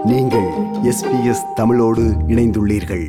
நீங்கள் எஸ்பிஎஸ் தமிழோடு இணைந்துள்ளீர்கள்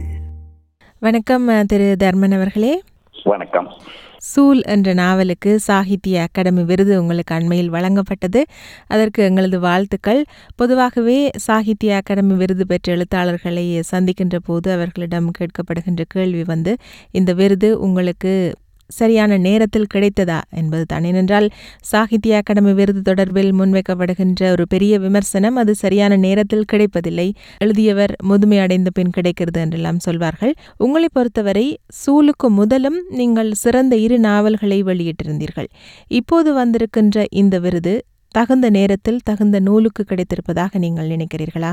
வணக்கம் அஹ், திரு தர்மன் அவர்களே வணக்கம் சூல் என்ற நாவலுக்கு சாகித்ய அகாடமி விருது உங்களுக்கு அண்மையில் வழங்கப்பட்டது அதற்கு எங்களது வாழ்த்துக்கள் பொதுவாகவே சாகித்ய அகாடமி விருது பெற்ற எழுத்தாளர்களை சந்திக்கின்ற போது அவர்களிடம் கேட்கப்படுகின்ற கேள்வி வந்து இந்த விருது உங்களுக்கு சரியான நேரத்தில் கிடைத்ததா என்பதுதான் ஏனென்றால் சாகித்ய அகாடமி விருது தொடர்பில் முன்வைக்கப்படுகின்ற ஒரு பெரிய விமர்சனம் அது சரியான நேரத்தில் கிடைப்பதில்லை எழுதியவர் முதுமை அடைந்த பின் கிடைக்கிறது என்றெல்லாம் சொல்வார்கள் உங்களை பொறுத்தவரை சூலுக்கு முதலும் நீங்கள் சிறந்த இரு நாவல்களை வெளியிட்டிருந்தீர்கள் இப்போது வந்திருக்கின்ற இந்த விருது தகுந்த நேரத்தில் தகுந்த நூலுக்கு கிடைத்திருப்பதாக நீங்கள் நினைக்கிறீர்களா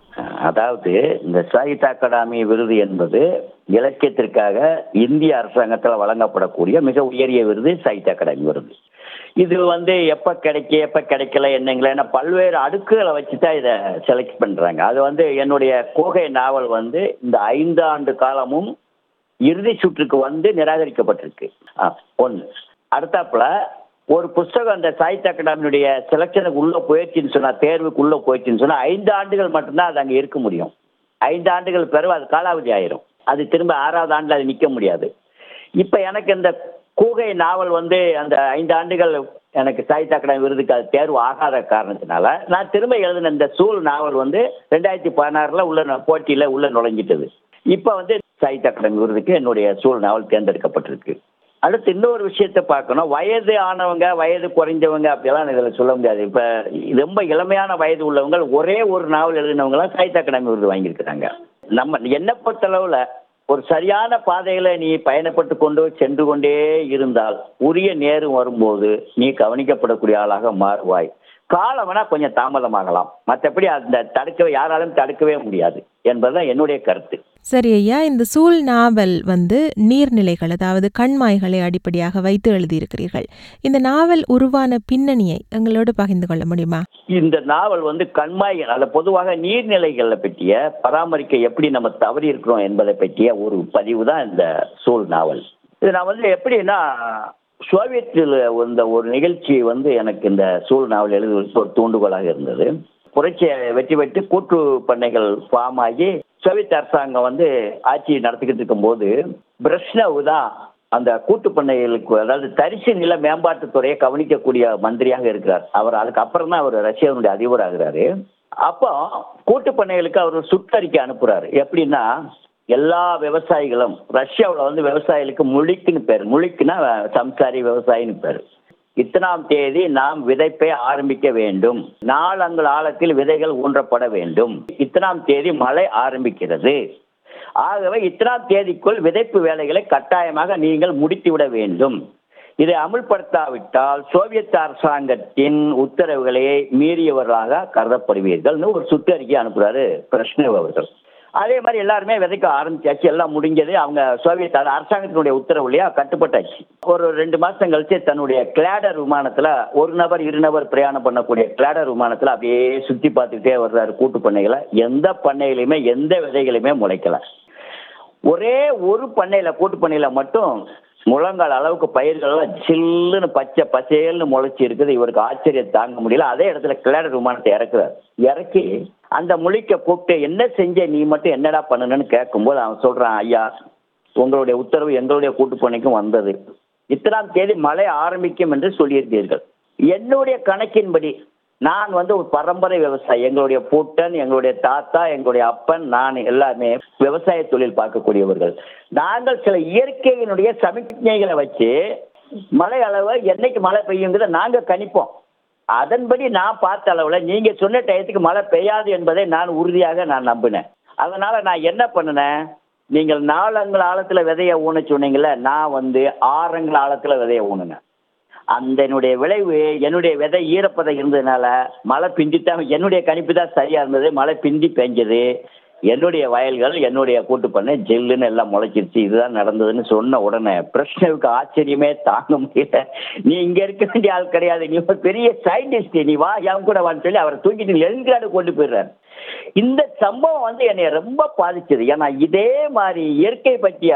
அதாவது இந்த சாகித்ய அகாடமி விருது என்பது இலக்கியத்திற்காக இந்திய அரசாங்கத்தில் வழங்கப்படக்கூடிய மிக உயரிய விருது சாகித்ய அகாடமி விருது இது வந்து எப்ப கிடைக்க எப்ப கிடைக்கல என்னங்களே ஏன்னா பல்வேறு அடுக்குகளை வச்சு தான் இதை செலக்ட் பண்றாங்க அது வந்து என்னுடைய கோகை நாவல் வந்து இந்த ஐந்து ஆண்டு காலமும் இறுதி சுற்றுக்கு வந்து நிராகரிக்கப்பட்டிருக்கு ஒன்று அடுத்தாப்புல ஒரு புஸ்தகம் அந்த சாகித்ய அகாடமியுடைய செலெக்ஷனுக்கு உள்ள போயிடுச்சுன்னு சொன்னா தேர்வுக்கு உள்ள போயிடுச்சுன்னு சொன்னா ஐந்து ஆண்டுகள் மட்டும்தான் அது அங்கே இருக்க முடியும் ஐந்து ஆண்டுகள் பிறகு அது காலாவதி ஆயிரும் அது திரும்ப ஆறாவது ஆண்டுல அது நிற்க முடியாது இப்போ எனக்கு இந்த கூகை நாவல் வந்து அந்த ஐந்து ஆண்டுகள் எனக்கு சாகித்ய அகாடமி விருதுக்கு அது தேர்வு ஆகாத காரணத்தினால நான் திரும்ப எழுதின இந்த சூழ் நாவல் வந்து ரெண்டாயிரத்தி பதினாறுல உள்ள நு- போட்டியில உள்ள நுழைஞ்சிட்டது இப்போ வந்து சாகித்ய அகாடமி விருதுக்கு என்னுடைய சூழ் நாவல் தேர்ந்தெடுக்கப்பட்டிருக்கு அடுத்து இன்னொரு விஷயத்தை பார்க்கணும் வயது ஆனவங்க வயது குறைஞ்சவங்க அப்படியெல்லாம் இதில் சொல்ல முடியாது இப்போ ரொம்ப இளமையான வயது உள்ளவங்க ஒரே ஒரு நாவல் எழுதினவங்களாம் சாகித்ய அகாடமி விருது வாங்கியிருக்கிறாங்க நம்ம என்னை பொறுத்தளவில் ஒரு சரியான பாதையில நீ பயணப்பட்டு கொண்டு சென்று கொண்டே இருந்தால் உரிய நேரம் வரும்போது நீ கவனிக்கப்படக்கூடிய ஆளாக மாறுவாய் காலம் வேணா கொஞ்சம் தாமதமாகலாம் மற்றபடி அந்த தடுக்கவே யாராலும் தடுக்கவே முடியாது என்பதுதான் என்னுடைய கருத்து சரி ஐயா இந்த சூழ் நாவல் வந்து நீர்நிலைகள் அதாவது கண்மாய்களை அடிப்படையாக வைத்து எழுதியிருக்கிறீர்கள் இந்த நாவல் உருவான பின்னணியை எங்களோடு பகிர்ந்து கொள்ள முடியுமா இந்த நாவல் வந்து கண்மாய் அல்ல பொதுவாக நீர்நிலைகளை பற்றிய பராமரிக்க எப்படி நம்ம தவறி இருக்கிறோம் என்பதை பற்றிய ஒரு பதிவு தான் இந்த சூழ் நாவல் இது நான் வந்து எப்படின்னா சோவியத்தில் வந்த ஒரு நிகழ்ச்சி வந்து எனக்கு இந்த சூழ் நாவல் எழுதுவதற்கு ஒரு தூண்டுகோலாக இருந்தது புரட்சியை வெற்றி பெற்று கூட்டு பண்ணைகள் ஃபார்ம் ஆகி சோவியத் அரசாங்கம் வந்து ஆட்சி நடத்திக்கிட்டு இருக்கும்போது பிரஷ்னவ் தான் அந்த கூட்டு பண்ணைகளுக்கு அதாவது தரிசு நில மேம்பாட்டுத் துறையை கவனிக்கக்கூடிய மந்திரியாக இருக்கிறார் அவர் அதுக்கு அப்புறம் தான் அவர் ரஷ்யாவினுடைய அதிபர் ஆகிறாரு அப்போ கூட்டு பண்ணைகளுக்கு அவர் சுற்றறிக்கை அனுப்புறாரு எப்படின்னா எல்லா விவசாயிகளும் ரஷ்யாவில் வந்து விவசாயிகளுக்கு முழிக்குன்னு பேர் முழிக்குன்னா சம்சாரி விவசாயின்னு பேர் இத்தனாம் தேதி நாம் விதைப்பை ஆரம்பிக்க வேண்டும் நாலங்கள் ஆழத்தில் விதைகள் ஊன்றப்பட வேண்டும் இத்தனாம் தேதி மழை ஆரம்பிக்கிறது ஆகவே இத்தனாம் தேதிக்குள் விதைப்பு வேலைகளை கட்டாயமாக நீங்கள் முடித்துவிட வேண்டும் இதை அமுல்படுத்தாவிட்டால் சோவியத் அரசாங்கத்தின் உத்தரவுகளை மீறியவர்களாக கருதப்படுவீர்கள்னு ஒரு சுற்றறிக்கை அனுப்புறாரு பிரஷ்னவ் அவர்கள் அதே மாதிரி எல்லாருமே விதைக்க ஆரம்பிச்சாச்சு எல்லாம் முடிஞ்சது அவங்க சோவியத் அது அரசாங்கத்தினுடைய உத்தரவு இல்லையா கட்டுப்பட்டாச்சு ஒரு ரெண்டு மாசம் கழிச்சு தன்னுடைய கிளாடர் விமானத்துல ஒரு நபர் இரு நபர் பிரயாணம் பண்ணக்கூடிய கிளாடர் விமானத்துல அப்படியே சுத்தி பார்த்துக்கிட்டே வர்றாரு கூட்டு பண்ணைகளை எந்த பண்ணையிலுமே எந்த விதைகளுமே முளைக்கல ஒரே ஒரு பண்ணையில கூட்டு பண்ணையில மட்டும் முழங்கால் அளவுக்கு பயிர்கள்லாம் சில்லுன்னு பச்சை பசேல்னு முளைச்சி இருக்குது இவருக்கு ஆச்சரியம் தாங்க முடியல அதே இடத்துல கிளாடர் விமானத்தை இறக்குறாரு இறக்கி அந்த முழிக்க கூப்பிட்டு என்ன செஞ்ச நீ மட்டும் என்னடா பண்ணணும்னு கேட்கும்போது அவன் சொல்றான் ஐயா உங்களுடைய உத்தரவு எங்களுடைய கூட்டு பணிக்கும் வந்தது இத்தனாம் தேதி மழை ஆரம்பிக்கும் என்று சொல்லியிருந்தீர்கள் என்னுடைய கணக்கின்படி நான் வந்து ஒரு பரம்பரை விவசாயி எங்களுடைய பூட்டன் எங்களுடைய தாத்தா எங்களுடைய அப்பன் நான் எல்லாமே விவசாய தொழில் பார்க்கக்கூடியவர்கள் நாங்கள் சில இயற்கையினுடைய சமிக்ஞைகளை வச்சு மழை அளவு என்னைக்கு மழை பெய்யுங்கிறத நாங்கள் கணிப்போம் அதன்படி நான் பார்த்த அளவில் நீங்கள் சொன்ன டயத்துக்கு மழை பெய்யாது என்பதை நான் உறுதியாக நான் நம்பினேன் அதனால நான் என்ன பண்ணினேன் நீங்கள் நாலங்கள் ஆழத்தில் விதைய ஊன சொன்னீங்கல்ல நான் வந்து ஆறங்கள் ஆழத்தில் விதைய ஊனுனேன் அந்த என்னுடைய விளைவு என்னுடைய விதை ஈரப்பதம் இருந்ததுனால மழை பிந்தித்தான் என்னுடைய கணிப்பு தான் சரியா இருந்தது மழை பிந்தி பெஞ்சது என்னுடைய வயல்கள் என்னுடைய கூட்டு பண்ணை ஜெல்லுன்னு எல்லாம் முளைச்சிருச்சு இதுதான் நடந்ததுன்னு சொன்ன உடனே பிரச்சனைக்கு ஆச்சரியமே தாங்க முடியல நீ இங்க இருக்க வேண்டிய ஆள் கிடையாது நீ ஒரு பெரிய சயின்டிஸ்ட் நீ வா என் கூட வான்னு சொல்லி அவரை தூக்கிட்டு லெனின்கிராடு கொண்டு போயிடுறாரு இந்த சம்பவம் வந்து என்னை ரொம்ப பாதிச்சது ஏன்னா இதே மாதிரி இயற்கை பற்றிய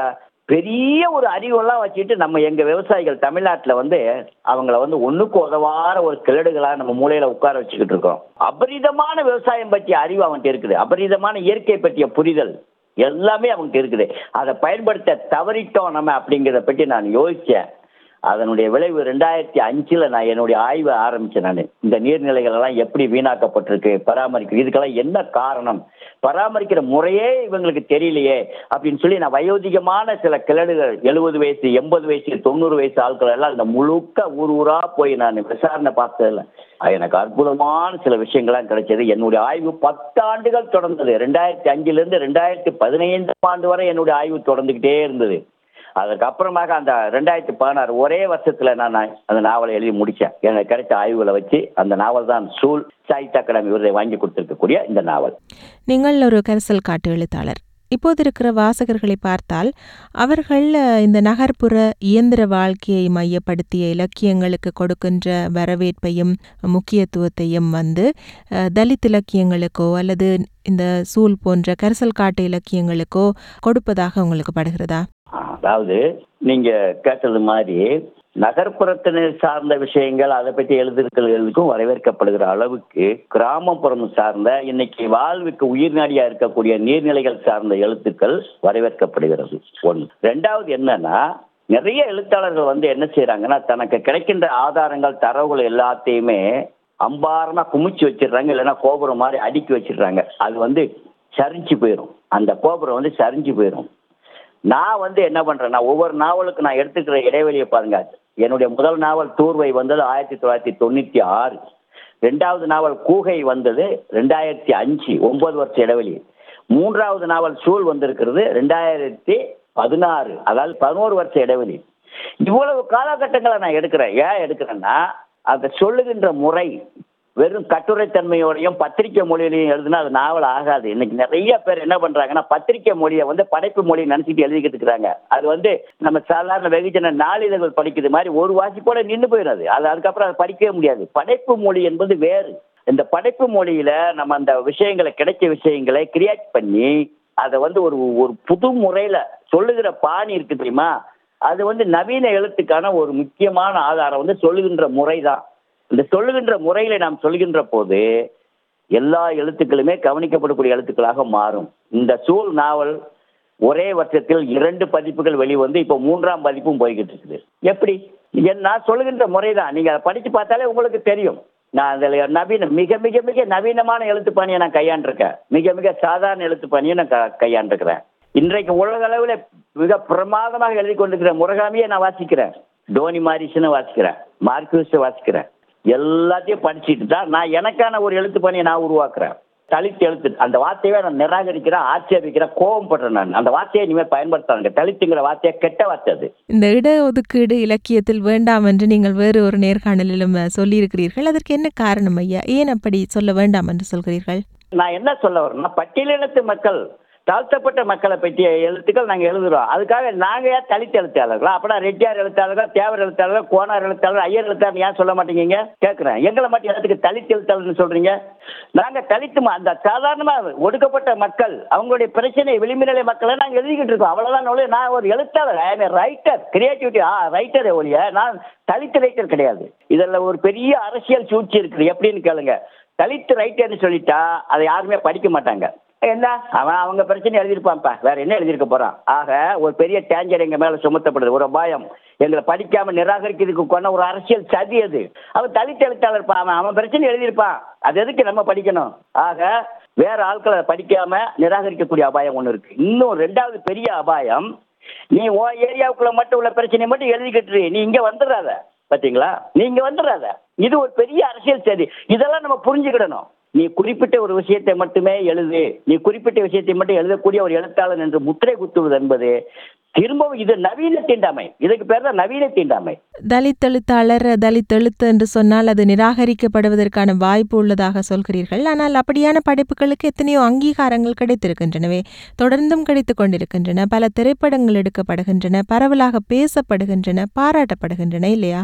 பெரிய ஒரு அறிவெல்லாம் வச்சுட்டு நம்ம எங்க விவசாயிகள் தமிழ்நாட்டுல வந்து அவங்கள வந்து ஒண்ணுக்கு உதவாத ஒரு கிழடுகளா நம்ம மூலையில உட்கார வச்சுக்கிட்டு இருக்கோம் அபரிதமான விவசாயம் பற்றிய அறிவு அவன்கிட்ட இருக்குது அபரிதமான இயற்கை பற்றிய புரிதல் எல்லாமே அவன்கிட்ட இருக்குது அதை பயன்படுத்த தவறிட்டோம் நம்ம அப்படிங்கிறத பற்றி நான் யோசிச்சேன் அதனுடைய விளைவு ரெண்டாயிரத்தி அஞ்சுல நான் என்னுடைய ஆய்வை ஆரம்பிச்சேன் நான் இந்த நீர்நிலைகள் எல்லாம் எப்படி வீணாக்கப்பட்டிருக்கு பராமரிக்க இதுக்கெல்லாம் என்ன காரணம் பராமரிக்கிற முறையே இவங்களுக்கு தெரியலையே அப்படின்னு சொல்லி நான் வயோதிகமான சில கிழடுகள் எழுபது வயசு எண்பது வயசு தொண்ணூறு வயசு ஆட்கள் எல்லாம் இந்த முழுக்க ஊர் ஊரா போய் நான் விசாரணை பார்த்ததில்ல எனக்கு அற்புதமான சில விஷயங்கள்லாம் கிடைச்சது என்னுடைய ஆய்வு பத்தாண்டுகள் தொடர்ந்தது ரெண்டாயிரத்தி அஞ்சுல இருந்து ரெண்டாயிரத்தி பதினைந்தாம் ஆண்டு வரை என்னுடைய ஆய்வு தொடர்ந்துகிட்டே இருந்தது அதுக்கப்புறமாக அந்த ரெண்டாயிரத்தி பதினாறு ஒரே வருஷத்துல நான் அந்த நாவலை எழுதி முடிச்சேன் எனக்கு கிடைச்ச ஆய்வுகளை வச்சு அந்த நாவல் தான் சூல் சாகித்ய அகாடமி விருதை வாங்கி கொடுத்திருக்கக்கூடிய இந்த நாவல் நீங்கள் ஒரு கரிசல் காட்டு எழுத்தாளர் இப்போது இருக்கிற வாசகர்களை பார்த்தால் அவர்கள் அஹ், இந்த நகர்ப்புற இயந்திர வாழ்க்கையை மையப்படுத்திய இலக்கியங்களுக்கு கொடுக்கின்ற வரவேற்பையும் முக்கியத்துவத்தையும் வந்து அஹ், தலித் இலக்கியங்களுக்கோ அல்லது இந்த சூல் போன்ற கரிசல் காட்டு இலக்கியங்களுக்கோ கொடுப்பதாக உங்களுக்கு படுகிறதா அதாவது நீங்க கேட்டது மாதிரி நகர்ப்புறத்தினர் சார்ந்த விஷயங்கள் அதை பற்றி எழுதுறதுக்கும் வரவேற்கப்படுகிற அளவுக்கு கிராமப்புறம் சார்ந்த இன்னைக்கு வாழ்வுக்கு உயிர்நாடியா இருக்கக்கூடிய நீர்நிலைகள் சார்ந்த எழுத்துக்கள் வரவேற்கப்படுகிறது ஒன்று ரெண்டாவது என்னன்னா நிறைய எழுத்தாளர்கள் வந்து என்ன செய்யறாங்கன்னா தனக்கு கிடைக்கின்ற ஆதாரங்கள் தரவுகள் எல்லாத்தையுமே அம்பாரமா குமிச்சு வச்சிடுறாங்க இல்லைன்னா கோபுரம் மாதிரி அடுக்கி வச்சிடுறாங்க அது வந்து சரிஞ்சு போயிடும் அந்த கோபுரம் வந்து சரிஞ்சு போயிடும் நான் வந்து என்ன பண்றேன்னா ஒவ்வொரு நாவலுக்கு நான் எடுத்துக்கிற இடைவெளியை பாருங்க என்னுடைய முதல் நாவல் தூர்வை வந்தது ஆயிரத்தி தொள்ளாயிரத்தி தொண்ணூத்தி ஆறு ரெண்டாவது நாவல் கூகை வந்தது ரெண்டாயிரத்தி அஞ்சு ஒன்பது வருஷம் இடைவெளி மூன்றாவது நாவல் சூழ் வந்திருக்கிறது ரெண்டாயிரத்தி பதினாறு அதாவது பதினோரு வருஷம் இடைவெளி இவ்வளவு காலகட்டங்களை நான் எடுக்கிறேன் ஏன் எடுக்கிறேன்னா அதை சொல்லுகின்ற முறை வெறும் கட்டுரைத்தன்மையோடையும் பத்திரிக்கை மொழியிலையும் எழுதுனா அது நாவல் ஆகாது இன்னைக்கு நிறைய பேர் என்ன பண்றாங்கன்னா பத்திரிக்கை மொழியை வந்து படைப்பு மொழி நினைச்சிட்டு எழுதிக்கிட்டு இருக்கிறாங்க அது வந்து நம்ம சாதாரண வெகுஜன நாளிதழ்கள் படிக்கிறது மாதிரி ஒரு வாசிப்போட நின்று போயிடாது அது அதுக்கப்புறம் அதை படிக்கவே முடியாது படைப்பு மொழி என்பது வேறு இந்த படைப்பு மொழியில நம்ம அந்த விஷயங்களை கிடைச்ச விஷயங்களை கிரியேட் பண்ணி அதை வந்து ஒரு ஒரு புது முறையில சொல்லுகிற பாணி இருக்கு தெரியுமா அது வந்து நவீன எழுத்துக்கான ஒரு முக்கியமான ஆதாரம் வந்து சொல்லுகின்ற முறை தான் இந்த சொல்லுகின்ற முறையில நாம் சொல்கின்ற போது எல்லா எழுத்துக்களுமே கவனிக்கப்படக்கூடிய எழுத்துக்களாக மாறும் இந்த சூழ் நாவல் ஒரே வருஷத்தில் இரண்டு பதிப்புகள் வெளிவந்து இப்போ மூன்றாம் பதிப்பும் போய்கிட்டு இருக்குது எப்படி என் நான் சொல்லுகின்ற முறை தான் நீங்க அதை படிச்சு பார்த்தாலே உங்களுக்கு தெரியும் நான் அதில் நவீன மிக மிக மிக நவீனமான எழுத்து பணியை நான் கையாண்டிருக்கேன் மிக மிக சாதாரண எழுத்து பணியை நான் க- கையாண்டிருக்கிறேன் இன்றைக்கு உலக அளவில் மிக பிரமாதமாக எழுதி கொண்டிருக்கிற முருகாமியை நான் வாசிக்கிறேன் டோனி மாரிசனை வாசிக்கிறேன் மார்க்யூஸை வாசிக்கிறேன் எல்லாத்தையும் படிச்சுட்டு தான் நான் எனக்கான ஒரு எழுத்து பணியை நான் உருவாக்குறேன் தலித் எழுத்து அந்த வார்த்தையை நான் நிராகரிக்கிறேன் ஆட்சேபிக்கிறேன் கோபப்படுறேன் நான் அந்த வார்த்தையை இனிமேல் பயன்படுத்தாங்க தலித்துங்கிற வார்த்தையை கெட்ட வார்த்தை அது இந்த இடஒதுக்கீடு இலக்கியத்தில் வேண்டாம் என்று நீங்கள் வேறு ஒரு நேர்காணலிலும் அஹ், சொல்லியிருக்கிறீர்கள் அதற்கு என்ன காரணம் ஐயா ஏன் அப்படி சொல்ல வேண்டாம் என்று சொல்கிறீர்கள் நான் என்ன சொல்ல வரேன்னா பட்டியலினத்து மக்கள் தாழ்த்தப்பட்ட மக்களை பற்றிய எழுத்துக்கள் நாங்கள் எழுதுறோம் அதுக்காக நாங்கள் ஏன் தலித் எழுத்தாளர்களா அப்படின்னா ரெட்டியார் எழுத்தாளர்கள் தேவர் எழுத்தாளர்கள் கோனார் எழுத்தாளர் ஐயர் எழுத்தாளர் ஏன் சொல்ல மாட்டேங்க கேட்குறேன் எங்களை மட்டும் எதுக்கு தலித் எழுத்தாளர்னு சொல்றீங்க நாங்கள் தலித்து ம- அந்த சாதாரணமாக ஒடுக்கப்பட்ட மக்கள் அவங்களுடைய பிரச்சனை விளிம்புநிலை மக்களை நாங்கள் எழுதிக்கிட்டு இருக்கோம் அவ்வளோதான் ஒழிய நான் ஒரு எழுத்தாளர் ஐ ரைட்டர் கிரியேட்டிவிட்டி ஆ ரைட்டர் ஒழிய நான் தலித் ரைட்டர் கிடையாது இதில் ஒரு பெரிய அரசியல் சூழ்ச்சி இருக்குது எப்படின்னு கேளுங்க தலித் ரைட்டர்னு சொல்லிட்டா அதை யாருமே படிக்க மாட்டாங்க என்ன அவன் அவங்க பிரச்சனை எழுதியிருப்பான்ப்பா வேற என்ன எழுதியிருக்க போறான் ஆக ஒரு பெரிய டேஞ்சர் எங்க மேல சுமத்தப்படுது ஒரு பயம் எங்களை படிக்காம நிராகரிக்கிறதுக்கு கொண்ட ஒரு அரசியல் சதி அது அவன் தலித் எழுத்தாளர் பா, அவன் அவன் பிரச்சனை எழுதியிருப்பான் அது எதுக்கு நம்ம படிக்கணும் ஆக வேற ஆட்களை படிக்காம நிராகரிக்கக்கூடிய அபாயம் ஒன்று இருக்கு இன்னும் ரெண்டாவது பெரிய அபாயம் நீ உன் ஏரியாவுக்குள்ள மட்டும் உள்ள பிரச்சனையை மட்டும் எழுதிக்கிட்டு இரு. நீ இங்க வந்துடாத பாத்தீங்களா நீங்க வந்துடாத இது ஒரு பெரிய அரசியல் சதி இதெல்லாம் நம்ம புரிஞ்சுக்கிடணும் நீ குறிப்பிட்ட ஒரு விஷயத்தை மட்டுமே எழுது நீ குறிப்பிட்ட விஷயத்தை மட்டும் எழுதக்கூடிய ஒரு எழுத்தாளன் என்று முத்திரை குத்துவது என்பது திரும்பவும் இது நவீன தீண்டாமை இதுக்கு பேர் தான் நவீன தீண்டாமை தலித் எழுத்தாளர் தலித் எழுத்து என்று சொன்னால் அது நிராகரிக்கப்படுவதற்கான வாய்ப்பு உள்ளதாக சொல்கிறீர்கள் ஆனால் அப்படியான படைப்புகளுக்கு எத்தனையோ அங்கீகாரங்கள் கிடைத்திருக்கின்றனவே தொடர்ந்தும் கிடைத்துக் கொண்டிருக்கின்றன பல திரைப்படங்கள் எடுக்கப்படுகின்றன பரவலாக பேசப்படுகின்றன பாராட்டப்படுகின்றன இல்லையா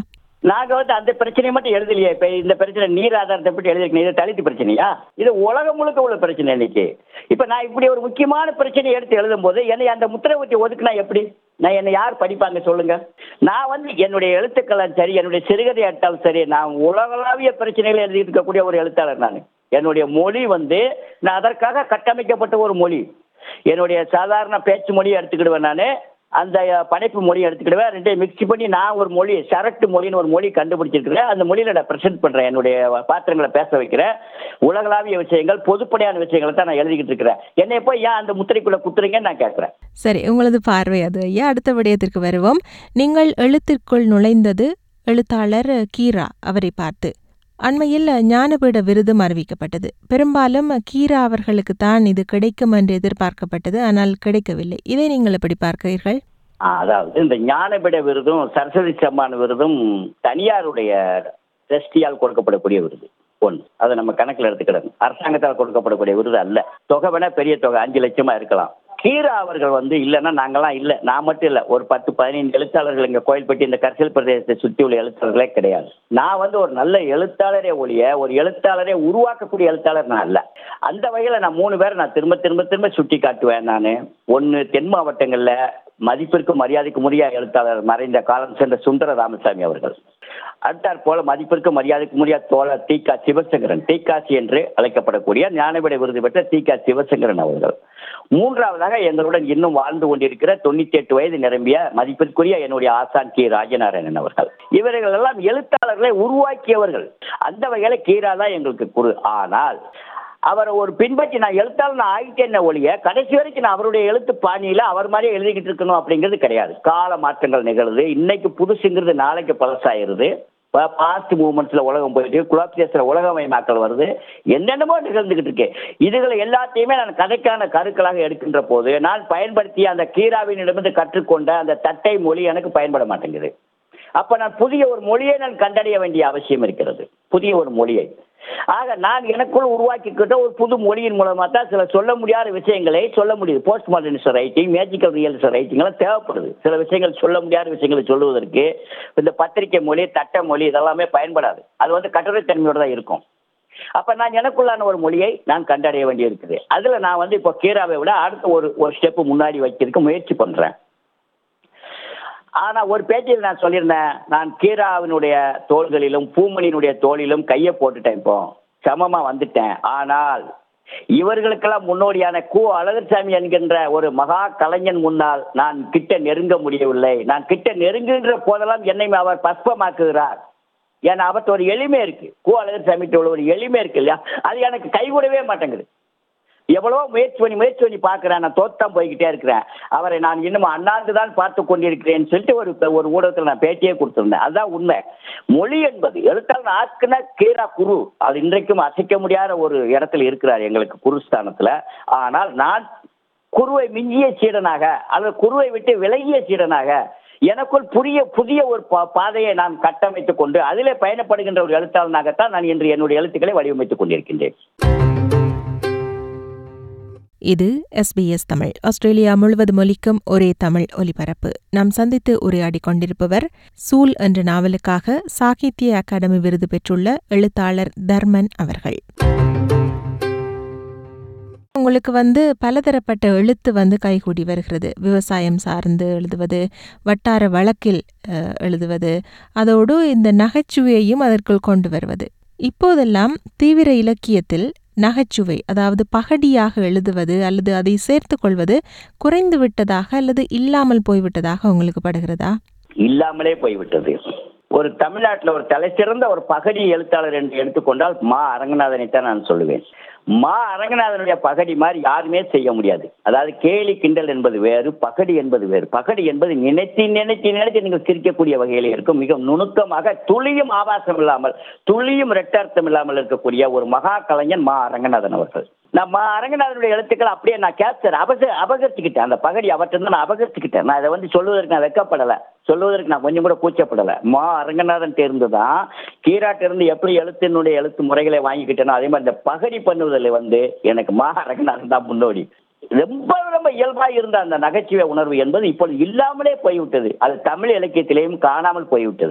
நாங்க வந்து அந்த பிரச்சனையை மட்டும் எழுதலையே இப்ப இந்த பிரச்சனை நீர் ஆதாரத்தை பற்றி எழுதிருக்கீங்க இது தலித்து பிரச்சனையா இது உலகம் முழுக்க உள்ள பிரச்சனை இன்னைக்கு இப்ப நான் இப்படி ஒரு முக்கியமான பிரச்சனையை எடுத்து எழுதும் போது என்னை அந்த முத்திரை ஊற்றி ஒதுக்குனா எப்படி நான் என்னை யார் படிப்பாங்க சொல்லுங்க நான் வந்து என்னுடைய எழுத்துக்கள் சரி என்னுடைய சிறுகதை எடுத்தாலும் சரி நான் உலகளாவிய பிரச்சனைகளை எழுதிட்டு இருக்கக்கூடிய ஒரு எழுத்தாளர் நான் என்னுடைய மொழி வந்து நான் அதற்காக கட்டமைக்கப்பட்ட ஒரு மொழி என்னுடைய சாதாரண பேச்சு மொழியை எடுத்துக்கிடுவேன் நான் அந்த படைப்பு மொழியை எடுத்துக்கிடுவேன் ரெண்டையும் மிக்ஸ் பண்ணி நான் ஒரு மொழி சரட்டு மொழின்னு ஒரு மொழி கண்டுபிடிச்சிருக்கிறேன் அந்த மொழியில நான் ப்ரெசென்ட் பண்றேன் என்னுடைய பாத்திரங்களை பேச வைக்கிறேன் உலகளாவிய விஷயங்கள் பொதுப்படையான விஷயங்களை தான் நான் எழுதிக்கிட்டு இருக்கிறேன் என்னை போய் ஏன் அந்த முத்திரைக்குள்ள குத்துறீங்கன்னு நான் கேட்குறேன் சரி உங்களது பார்வை அது ஐயா அடுத்த விடயத்திற்கு வருவோம் நீங்கள் எழுத்திற்குள் நுழைந்தது எழுத்தாளர் கீரா அவரை பார்த்து அண்மையில் ஞானபீட விருதும் அறிவிக்கப்பட்டது பெரும்பாலும் கீரா அவர்களுக்கு தான் இது கிடைக்கும் என்று எதிர்பார்க்கப்பட்டது ஆனால் கிடைக்கவில்லை இதை நீங்கள் எப்படி பார்க்கிறீர்கள் ஆ, அதாவது இந்த ஞானபீட விருதும் சரஸ்வதி சம்மான் விருதும் தனியாருடைய ட்ரஸ்டியால் கொடுக்கப்படக்கூடிய விருது ஒன்று அதை நம்ம கணக்கில் எடுத்துக்கிடணும் அரசாங்கத்தால் கொடுக்கப்படக்கூடிய விருது அல்ல தொகை வேணா பெரிய தொகை அஞ்சு லட்சமா இருக்கலாம் கீரா அவர்கள் வந்து இல்லைன்னா நாங்கெல்லாம் இல்லை நான் மட்டும் இல்லை ஒரு பத்து பதினைந்து எழுத்தாளர்கள் இங்கே கோயில்பட்டி இந்த கரிசல் பிரதேசத்தை சுற்றி உள்ள எழுத்தாளர்களே கிடையாது நான் வந்து ஒரு நல்ல எழுத்தாளரே ஒழிய ஒரு எழுத்தாளரே உருவாக்கக்கூடிய எழுத்தாளர் நான் அல்ல அந்த வகையில் நான் மூணு பேரை நான் திரும்ப திரும்ப திரும்ப சுட்டி காட்டுவேன் நான் ஒன்று தென் மாவட்டங்களில் மதிப்பிற்கு மரியாதைக்கு உரிய எழுத்தாளர் மறைந்த காலம் சென்ற சுந்தர ராமசாமி அவர்கள் அடுத்தாற் போல மதிப்பிற்கு மரியாதைக்கு உரிய தோழர் தீகா சிவசங்கரன் தீகாசி என்று அழைக்கப்படக்கூடிய ஞானவிடை விருது பெற்ற தீகா சிவசங்கரன் அவர்கள் மூன்றாவதாக எங்களுடன் இன்னும் வாழ்ந்து கொண்டிருக்கிற தொண்ணூத்தி எட்டு வயது நிரம்பிய மதிப்பிற்குரிய என்னுடைய ஆசான் கே ராஜநாராயணன் அவர்கள் இவர்கள் எல்லாம் எழுத்தாளர்களை உருவாக்கியவர்கள் அந்த வகையில கீரா தான் எங்களுக்கு குரு ஆனால் அவரை ஒரு பின்பற்றி நான் எழுத்தாளர் நான் ஆகிட்டேன் ஒழிய கடைசி வரைக்கும் நான் அவருடைய எழுத்து பாணியில அவர் மாதிரியே எழுதிக்கிட்டு இருக்கணும் அப்படிங்கிறது கிடையாது கால மாற்றங்கள் நிகழுது இன்னைக்கு புதுசுங்கிறது நாளைக்கு பழசாயிருது பாஸ்ட் மூவ்மெண்ட்ஸ்ல உலகம் போயிட்டு குலாப்தேசத்துல உலகமயமாக்கல் வருது என்னென்னமோ நிகழ்ந்துகிட்டு இருக்கு இதுகளை எல்லாத்தையுமே நான் கதைக்கான கருக்களாக எடுக்கின்ற போது நான் பயன்படுத்திய அந்த கீராவினிடமிருந்து கற்றுக்கொண்ட அந்த தட்டை மொழி எனக்கு பயன்பட மாட்டேங்குது அப்ப நான் புதிய ஒரு மொழியை நான் கண்டறிய வேண்டிய அவசியம் இருக்கிறது புதிய ஒரு மொழியை ஆக நான் எனக்குள் உருவாக்கிக்கிட்ட ஒரு புது மொழியின் மூலமா தான் சில சொல்ல முடியாத விஷயங்களை சொல்ல முடியுது post modernist writing magical realism writing எல்லாம் தேவைப்படுது சில விஷயங்கள் சொல்ல முடியாத விஷயங்களை சொல்லுவதற்கு இந்த பத்திரிகை மொழி தட்ட மொழி இதெல்லாமே பயன்படாது அது வந்து கட்டுரைத்தன்மையோட தான் இருக்கும் அப்ப நான் எனக்குள்ளான ஒரு மொழியை நான் கண்டறிய வேண்டி இருக்குது அதுல நான் வந்து இப்போ கீராவை விட அடுத்த ஒரு ஒரு ஸ்டெப் முன்னாடி வைக்கிறதுக்கு முயற்சி பண்றேன் ஆனா ஒரு பேச்சில் நான் சொல்லியிருந்தேன் நான் கீராவினுடைய தோள்களிலும் பூமணியினுடைய தோளிலும் கையை போட்டுட்டேன் இப்போ சமமா வந்துட்டேன் ஆனால் இவர்களுக்கெல்லாம் முன்னோடியான கு அழகர்சாமி என்கின்ற ஒரு மகா கலைஞன் முன்னால் நான் கிட்ட நெருங்க முடியவில்லை நான் கிட்ட நெருங்குகின்ற போதெல்லாம் என்னை அவர் பஸ்பமாக்குகிறார் ஏன்னா அவர்கிட்ட ஒரு எளிமை இருக்கு கு அழகர்சாமிகிட்ட உள்ள ஒரு எளிமை இருக்கு இல்லையா அது எனக்கு கைகூடவே மாட்டேங்குது எவ்வளவோ முயற்சி பண்ணி முயற்சி பண்ணி பார்க்கிறேன் நான் தோத்தான் போய்கிட்டே இருக்கிறேன் அவரை நான் இன்னும் அண்ணாந்து தான் பார்த்து கொண்டிருக்கிறேன்னு சொல்லிட்டு ஒரு ஒரு ஊடகத்தில் நான் பேட்டியே கொடுத்துருந்தேன் அதுதான் உண்மை மொழி என்பது எழுத்தாளர் ஆக்குன கீரா குரு அது இன்றைக்கும் அசைக்க முடியாத ஒரு இடத்துல இருக்கிறார் எங்களுக்கு குருஸ்தானத்தில் ஆனால் நான் குருவை மிஞ்சிய சீடனாக அல்லது குருவை விட்டு விலகிய சீடனாக எனக்குள் புதிய புதிய ஒரு பா- பாதையை நான் கட்டமைத்துக் கொண்டு அதிலே பயணப்படுகின்ற ஒரு எழுத்தாளனாகத்தான் நான் இன்று என்னுடைய எழுத்துக்களை வடிவமைத்துக் கொண்டிருக்கின்றேன் இது எஸ்பிஎஸ் தமிழ் ஆஸ்திரேலியா முழுவதும் ஒலிக்கும் ஒரே தமிழ் ஒலிபரப்பு நாம் சந்தித்து உரையாடி கொண்டிருப்பவர் சூல் என்ற நாவலுக்காக சாகித்ய அகாடமி விருது பெற்றுள்ள எழுத்தாளர் தர்மன் அவர்கள் உங்களுக்கு வந்து பலதரப்பட்ட எழுத்து வந்து கைகூடி வருகிறது விவசாயம் சார்ந்து எழுதுவது வட்டார வழக்கில் அஹ், எழுதுவது அதோடு இந்த நகைச்சுவையையும் அதற்குள் கொண்டு வருவது இப்போதெல்லாம் தீவிர இலக்கியத்தில் நகைச்சுவை அதாவது பகடியாக எழுதுவது அல்லது அதை சேர்த்து கொள்வது குறைந்து விட்டதாக அல்லது இல்லாமல் போய்விட்டதாக உங்களுக்கு படுகிறதா இல்லாமலே போய்விட்டது ஒரு தமிழ்நாட்டில் ஒரு தலை சிறந்த ஒரு பகடி எழுத்தாளர் என்று எடுத்துக்கொண்டால் மா அரங்கநாதனை தான் நான் சொல்லுவேன் மா அரங்கநாதனுடைய பகடி மாதிரி யாருமே செய்ய முடியாது அதாவது கேலி கிண்டல் என்பது வேறு பகடி என்பது வேறு பகடி என்பது நினைத்து நினைத்து நினைத்து நீங்கள் சிரிக்கக்கூடிய வகையில் இருக்கும் மிக நுணுக்கமாக துளியும் ஆபாசம் இல்லாமல் துளியும் ரெட்டார்த்தம் இல்லாமல் இருக்கக்கூடிய ஒரு மகா கலைஞன் மா அரங்கநாதன் அவர்கள் நான் மா அரங்கநாதனுடைய எழுத்துக்கள் அப்படியே நான் கேப்சர் அபக அபகரிச்சுக்கிட்டேன் அந்த பகடி அவற்றிருந்து நான் அபகரிச்சுக்கிட்டேன் நான் இதை வந்து சொல்லுவதற்கு நான் வெக்கப்படலை சொல்லுவதற்கு நான் கொஞ்சம் கூட கூச்சப்படலை மா அரங்கநாதன் இருந்து தான் கீராட்ட இருந்து எப்படி எழுத்தினுடைய எழுத்து முறைகளை வாங்கிக்கிட்டேனோ அதே மாதிரி இந்த பகடி பண்ணுவதில் வந்து எனக்கு மா அரங்கநாதன் தான் முன்னோடி ரொம்ப ரொம்ப இயல்பா இருந்த அந்த நகைச்சுவை உணர்வு என்பது இப்பொழுது இல்லாமலே போய்விட்டது அது தமிழ் இலக்கியத்திலேயும் காணாமல் போய்விட்டது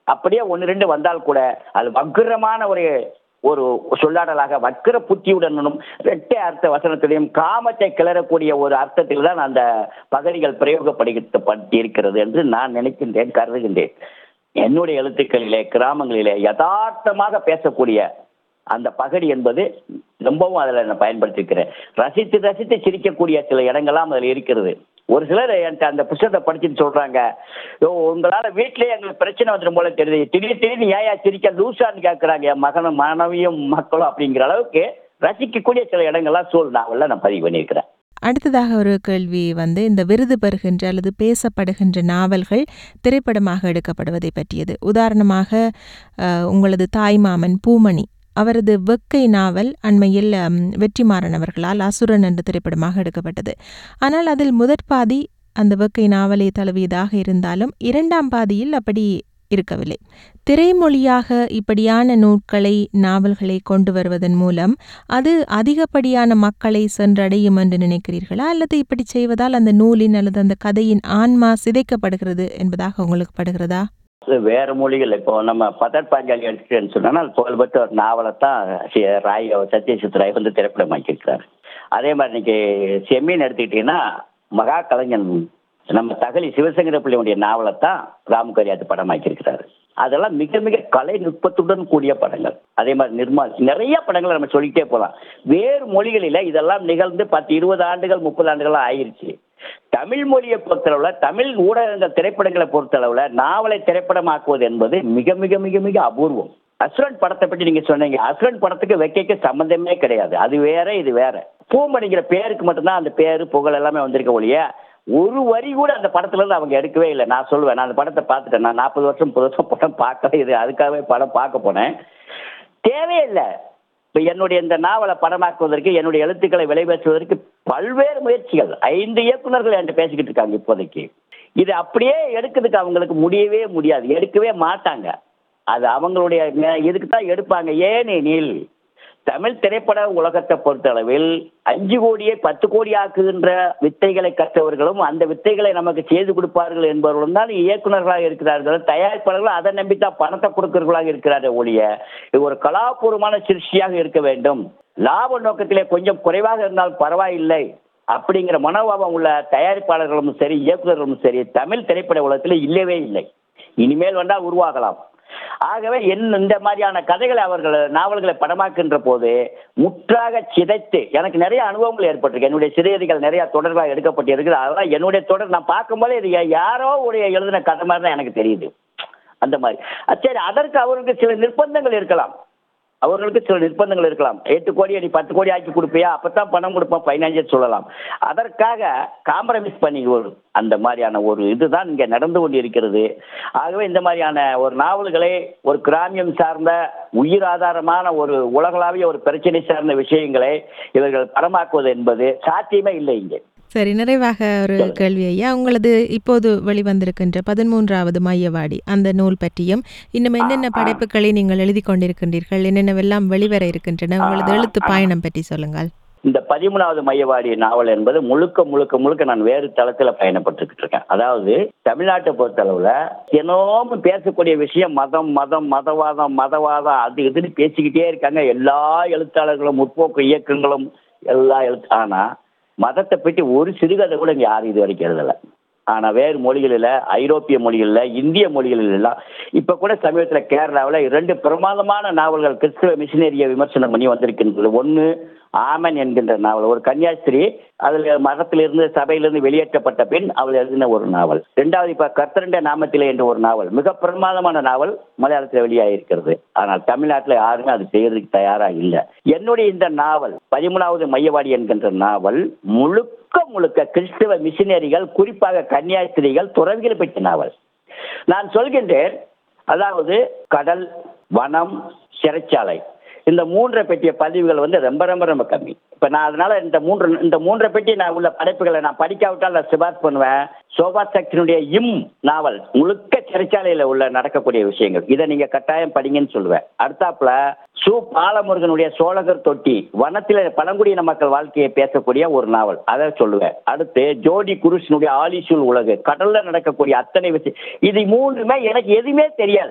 அப்படியே ஒன்று ரெண்டு வந்தால் கூட அது வக்கிரமான ஒரு ஒரு சொல்லாடலாக வக்கிர புத்தியுடனும் இரட்டை அர்த்த வசனத்திலையும் காமத்தை கிளறக்கூடிய ஒரு அர்த்தத்தில் தான் அந்த பகடிகள் பிரயோகப்படுத்தப்பட்டு இருக்கிறது என்று நான் நினைக்கின்றேன் கருதுகின்றேன் என்னுடைய எழுத்துக்களிலே கிராமங்களிலே யதார்த்தமாக பேசக்கூடிய அந்த பகடி என்பது ரொம்பவும் அதில் நான் பயன்படுத்தியிருக்கிறேன் ரசித்து ரசித்து சிரிக்கக்கூடிய சில இடங்கள்லாம் அதில் இருக்கிறது ஒரு சிலர் என்கிட்ட அந்த புத்தகத்தை படிச்சுட்டு சொல்றாங்க "ஓ, உங்களால வீட்லயே எங்களுக்கு பிரச்சனை வந்துடும் போல தெரியுது திடீர் திடீர்னு ஏயா சிரிக்க லூசான்னு கேட்கறாங்க என் மகனும் மனைவியும் மக்களும் அப்படிங்கிற அளவுக்கு ரசிக்கக்கூடிய சில இடங்கள்லாம் சூழ் நாவல்ல நான் பதிவு பண்ணியிருக்கிறேன் அடுத்ததாக ஒரு கேள்வி வந்து இந்த விருது பெறுகின்ற அல்லது பேசப்படுகின்ற நாவல்கள் திரைப்படமாக எடுக்கப்படுவதை பற்றியது உதாரணமாக அஹ், உங்களது தாய்மாமன் பூமணி அவரது வெக்கை நாவல் அண்மையில் அம், வெற்றிமாறன் அவர்களால் அசுரன் என்ற திரைப்படமாக எடுக்கப்பட்டது ஆனால் அதில் முதற் பாதி அந்த வெக்கை நாவலை தழுவியதாக இருந்தாலும் இரண்டாம் பாதியில் அப்படி இருக்கவில்லை திரைமொழியாக இப்படியான நூட்களை நாவல்களை கொண்டு வருவதன் மூலம் அது அதிகப்படியான மக்களை சென்றடையும் என்று நினைக்கிறீர்களா அல்லது இப்படி செய்வதால் அந்த நூலின் அல்லது அந்த கதையின் ஆன்மா சிதைக்கப்படுகிறது என்பதாக உங்களுக்கு படுகிறதா இது வேற மொழிகள் இப்போ நம்ம பதர் பாஞ்சாலி எடுத்துட்டேன்னு சொன்னா அது புகழ்பெற்ற ஒரு நாவலை தான் சி- ராய் சத்யசித் ராய் வந்து திரைப்படமாக்கியிருக்கிறார் அதே மாதிரி இன்னைக்கு செம்மீன் எடுத்துக்கிட்டீங்கன்னா மகா கலைஞன் நம்ம தகலி சிவசங்கர பிள்ளையுடைய நாவலை தான் ராமகரியாத்து படமாக்கியிருக்கிறாரு அதெல்லாம் மிக மிக கலை நுட்பத்துடன் கூடிய படங்கள் அதே மாதிரி நிர்மால் நிறைய படங்களை நம்ம சொல்லிக்கிட்டே போகலாம் வேறு மொழிகளில இதெல்லாம் நிகழ்ந்து பத்து இருபது ஆண்டுகள் முப்பது ஆண்டுகள் ஆயிருச்சு தமிழ் மொழியை பொறுத்தளவுல தமிழ் ஊடகங்கள் திரைப்படங்களை பொறுத்தளவுல நாவலை திரைப்படமாக்குவது என்பது மிக மிக மிக மிக அபூர்வம் அசுரன் படத்தை பற்றி நீங்க சொன்னீங்க அசுரன் படத்துக்கு வெக்கைக்கு சம்பந்தமே கிடையாது அது வேற இது வேற பூமணிங்கிற பேருக்கு மட்டும்தான் அந்த பேரு புகழ் எல்லாமே வந்திருக்க ஒழிய ஒரு வரி கூட அந்த படத்துல இருந்து அவங்க எடுக்கவே இல்லை நான் சொல்லுவேன் நான் அந்த படத்தை பார்த்துட்டேன் நான் நாற்பது வருஷம் முப்பது வருஷம் படம் பார்க்கல இது அதுக்காகவே படம் பார்க்க போனேன் தேவையில்லை இப்போ என்னுடைய இந்த நாவலை படமாக்குவதற்கு என்னுடைய எழுத்துக்களை விளைவேற்றுவதற்கு பல்வேறு முயற்சிகள் ஐந்து இயக்குனர்கள் என்கிட்ட பேசிக்கிட்டு இருக்காங்க இப்போதைக்கு இது அப்படியே எடுக்கிறதுக்கு அவங்களுக்கு முடியவே முடியாது எடுக்கவே மாட்டாங்க அது அவங்களுடைய நே- இதுக்கு தான் எடுப்பாங்க ஏனெனில் தமிழ் திரைப்பட உலகத்தை பொறுத்தளவில் அஞ்சு கோடியை பத்து கோடி ஆக்குகின்ற வித்தைகளை கற்றவர்களும் அந்த வித்தைகளை நமக்கு செய்து கொடுப்பார்கள் என்பவர்களும் தான் இயக்குனர்களாக இருக்கிறார்கள் தயாரிப்பாளர்கள் அதை நம்பித்தான் பணத்தை கொடுக்கிறவர்களாக இருக்கிறார்கள் ஒழிய இது ஒரு கலாபூர்வமான சிருஷ்டியாக இருக்க வேண்டும் லாப நோக்கத்திலே கொஞ்சம் குறைவாக இருந்தால் பரவாயில்லை அப்படிங்கிற மனோபாவம் உள்ள தயாரிப்பாளர்களும் சரி இயக்குநர்களும் சரி தமிழ் திரைப்பட உலகத்தில் இல்லவே இல்லை இனிமேல் வந்தால் உருவாகலாம் ஆகவே என் இந்த மாதிரியான கதைகளை அவர்கள் நாவல்களை படமாக்கின்ற போது முற்றாக சிதைத்து எனக்கு நிறைய அனுபவங்கள் ஏற்பட்டிருக்கு என்னுடைய சிறுகதைகள் நிறைய தொடர்களாக எடுக்கப்பட்டு இருக்குது அதெல்லாம் என்னுடைய தொடர் நான் பார்க்கும்போது இது யாரோ ஒரு எழுதின கதை மாதிரி தான் எனக்கு தெரியுது அந்த மாதிரி அஹ் சரி அதற்கு அவருக்கு சில நிர்பந்தங்கள் இருக்கலாம் அவர்களுக்கு சில நிர்பந்தங்கள் இருக்கலாம் எட்டு கோடி நீ பத்து கோடி ஆக்கி கொடுப்பியா அப்பதான் பணம் கொடுப்போம் ஃபைனான்சியல் சொல்லலாம் அதற்காக காம்ப்ரமைஸ் பண்ணி ஒரு அந்த மாதிரியான ஒரு இதுதான் இங்கே நடந்து கொண்டு இருக்கிறது ஆகவே இந்த மாதிரியான ஒரு நாவல்களை ஒரு கிராமியம் சார்ந்த உயிர் ஆதாரமான ஒரு உலகளாவிய ஒரு பிரச்சனை சார்ந்த விஷயங்களை இவர்கள் படமாக்குவது என்பது சாத்தியமே இல்லை இங்கே சரி நிறைவாக ஒரு கேள்வி ஐயா உங்களது இப்போது வெளிவந்திருக்கின்ற பதிமூன்றாவது மையவாடி அந்த நூல் பற்றியும் இன்னும் என்னென்ன படைப்புகளை நீங்கள் எழுதி கொண்டிருக்கின்றீர்கள் என்னென்னவெல்லாம் வெளிவர இருக்கின்றன உங்களது எழுத்து பயணம் பற்றி சொல்லுங்கள் இந்த பதிமூணாவது மையவாடி நாவல் என்பது முழுக்க முழுக்க முழுக்க நான் வேறு தளத்தில் பயணப்பட்டுக்கிட்டு இருக்கேன் அதாவது தமிழ்நாட்டை பொறுத்தளவுல தினமும் பேசக்கூடிய விஷயம் மதம் மதம் மதவாதம் மதவாதம் அது இதுன்னு பேசிக்கிட்டே இருக்காங்க எல்லா எழுத்தாளர்களும் முற்போக்கு இயக்கங்களும் எல்லா எழுத்து ஆனா மதத்தை பற்றி ஒரு சிறுகதை கூட இங்க யாரும் இது வரைக்கும் எழுதலை ஆனா வேறு மொழிகளில் ஐரோப்பிய மொழிகளில் இந்திய மொழிகளில் எல்லாம் இப்ப கூட சமீபத்தில் கேரளாவில் இரண்டு பிரமாதமான நாவல்கள் கிறிஸ்துவ மிஷினரியை விமர்சனம் பண்ணி வந்திருக்கின்றது ஒன்று ஆமன் என்கின்ற நாவல் ஒரு கன்னியாஸ்திரி அதில் மதத்திலிருந்து சபையிலிருந்து வெளியேற்றப்பட்ட பின் அவள் எழுதின ஒரு நாவல் ரெண்டாவது இப்ப கர்த்தரண்ட நாமத்திலே என்ற ஒரு நாவல் மிக பிரமாதமான நாவல் மலையாளத்தில் வெளியாகிருக்கிறது ஆனால் தமிழ்நாட்டில் யாருமே அது செய்யறதுக்கு தயாரா இல்லை என்னுடைய இந்த நாவல் பதிமூணாவது மையவாடி என்கின்ற நாவல் முழுக்க முழுக்க கிறிஸ்தவ மிஷினரிகள் குறிப்பாக கன்னியாஸ்திரிகள் துறவிகள் பற்றிய நாவல் நான் சொல்கின்றேன் அதாவது கடல் வனம் சிறைச்சாலை இந்த மூன்றை பற்றிய பதிவுகள் வந்து ரொம்ப ரொம்ப ரொம்ப கம்மி இப்போ நான் அதனால இந்த மூன்று இந்த மூன்றை பற்றி நான் உள்ள படைப்புகளை நான் படிக்காவிட்டால் நான் சிபாஸ் பண்ணுவேன் சோபா சக்தினுடைய இம் நாவல் முழுக்க சிறைச்சாலையில் உள்ள நடக்கக்கூடிய விஷயங்கள் இதை நீங்க கட்டாயம் படிங்கன்னு சொல்லுவேன் அடுத்தாப்புல சு பாலமுருகனுடைய சோழகர் தொட்டி வனத்தில் பழங்குடியின மக்கள் வாழ்க்கையை பேசக்கூடிய ஒரு நாவல் அதை சொல்லுவேன் அடுத்து ஜோடி குருஷனுடைய ஆலிசூல் உலகு கடல்ல நடக்கக்கூடிய அத்தனை விஷயம் இது மூன்றுமே எனக்கு எதுவுமே தெரியாது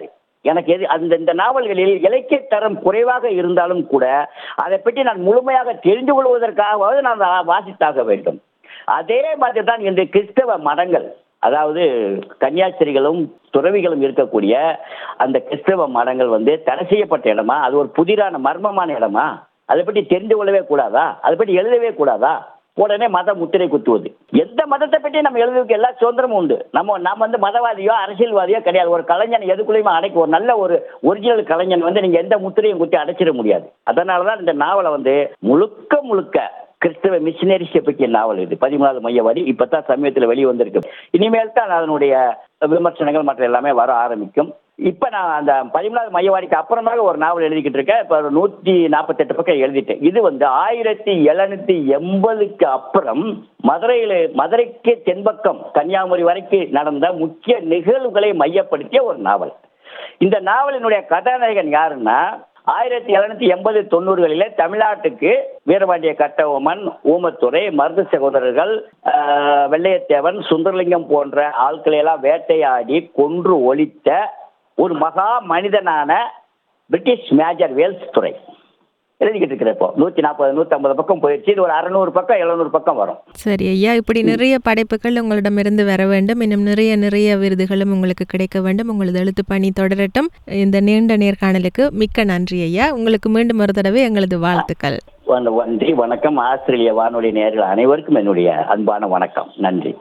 எனக்கு எது அந்த இந்த நாவல்களில் இலக்கிய தரம் குறைவாக இருந்தாலும் கூட அதை பற்றி நான் முழுமையாக தெரிந்து கொள்வதற்காகவாவது நான் அதை வாசித்தாக வேண்டும் அதே மாதிரி தான் இன்று கிறிஸ்தவ மடங்கள் அதாவது கன்னியாஸ்திரிகளும் துறவிகளும் இருக்கக்கூடிய அந்த கிறிஸ்தவ மடங்கள் வந்து தடை செய்யப்பட்ட இடமா அது ஒரு புதிரான மர்மமான இடமா அதை பற்றி தெரிந்து கொள்ளவே கூடாதா அதை பற்றி எழுதவே கூடாதா உடனே மத முத்திரை குத்துவது எந்த மதத்தை பற்றி நம்ம எழுதுறதுக்கு எல்லா சுதந்திரமும் உண்டு நம்ம நம்ம வந்து மதவாதியோ அரசியல்வாதியோ கிடையாது ஒரு கலைஞன் எதுக்குள்ளேயுமே அடைக்க ஒரு நல்ல ஒரு ஒரிஜினல் கலைஞன் வந்து நீங்க எந்த முத்திரையும் குத்தி அடைச்சிட முடியாது அதனால தான் இந்த நாவலை வந்து முழுக்க முழுக்க கிறிஸ்தவ மிஷினரிஸை பற்றிய நாவல் இது பதிமூணாவது மையவாடி இப்போ தான் சமயத்தில் வெளியே வந்திருக்கு இனிமேல் தான் அதனுடைய விமர்சனங்கள் மற்ற எல்லாமே வர ஆரம்பிக்கும் இப்போ நான் அந்த பதிமூணாவது மையவாடிக்கு அப்புறமாக ஒரு நாவல் எழுதிக்கிட்டு இருக்கேன் இப்போ ஒரு நூற்றி நாற்பத்தெட்டு பக்கம் எழுதிட்டேன் இது வந்து ஆயிரத்தி எழுநூத்தி எண்பதுக்கு அப்புறம் மதுரையில் மதுரைக்கு தென்பக்கம் கன்னியாகுமரி வரைக்கும் நடந்த முக்கிய நிகழ்வுகளை மையப்படுத்திய ஒரு நாவல் இந்த நாவலினுடைய கதாநாயகன் யாருன்னா ஆயிரத்தி எழுநூத்தி எண்பது தொண்ணூறுகளிலே தமிழ்நாட்டுக்கு வீரபாண்டிய கட்டபொம்மன் ஊமத்துறை மருது சகோதரர்கள் ஆஹ், வெள்ளையத்தேவன் சுந்தரலிங்கம் போன்ற ஆட்களை எல்லாம் வேட்டையாடி கொன்று ஒழித்த ஒரு மகா மனிதனான பிரிட்டிஷ் மேஜர் வேல்ஸ் துறை எழுதிக்கிட்டு இருக்கிற இப்போ நூற்றி நாற்பது நூற்றம்பது பக்கம் போயிடுச்சு இது ஒரு அறநூறு பக்கம் எழுநூறு பக்கம் வரும் சரி ஐயா இப்படி நிறைய படைப்புகள் உங்களிடமிருந்து வர வேண்டும் இன்னும் நிறைய நிறைய விருதுகளும் உங்களுக்கு கிடைக்க வேண்டும் உங்களது எழுத்து பணி தொடரட்டும் இந்த நீண்ட நேர்காணலுக்கு மிக்க நன்றி ஐயா உங்களுக்கு மீண்டும் ஒரு தடவை எங்களது வாழ்த்துக்கள் வண- நன்றி வணக்கம் ஆஸ்திரேலிய வானொலி நேயர்கள் அனைவருக்கும் என்னுடைய அன்பான வணக்கம் நன்றி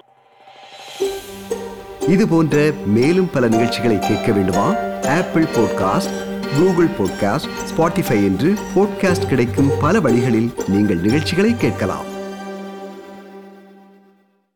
இது போன்ற மேலும் பல நிகழ்ச்சிகளை கேட்க வேண்டுமா Apple podcast Google podcast Spotify என்று பாட்காஸ்ட் கிடைக்கும் பல வழிகளில் நீங்கள் நிகழ்ச்சிகளை கேட்கலாம்